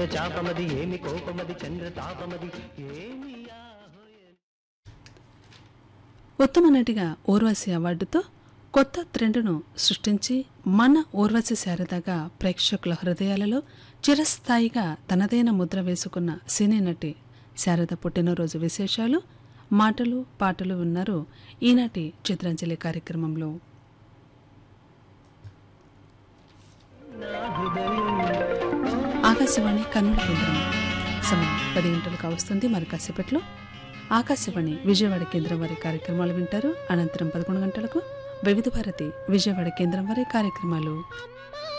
చాపమది ఏమి కోపమది చంద్ర తాపమది ఏమి ఉత్తమ నటిగా ఊర్వశి అవార్డుతో కొత్త ట్రెండ్ను సృష్టించి మన ఊర్వశి శారదగా ప్రేక్షకుల హృదయాలలో చిరస్థాయిగా తనదైన ముద్ర వేసుకున్న సినీ నటి శారద పుట్టినరోజు విశేషాలు మాటలు పాటలు విన్నారు ఈనాటి చిత్రాంజలి కార్యక్రమంలో ఆకాశవాణి కన్నుల కేంద్రం సమయం పది గంటలు కావస్తుంది మరి కాసేపట్లో ఆకాశవాణి విజయవాడ కేంద్రం వారి కార్యక్రమాలు వింటారు అనంతరం పదకొండు గంటలకు వివిధ భారతి విజయవాడ కేంద్రం వారి కార్యక్రమాలు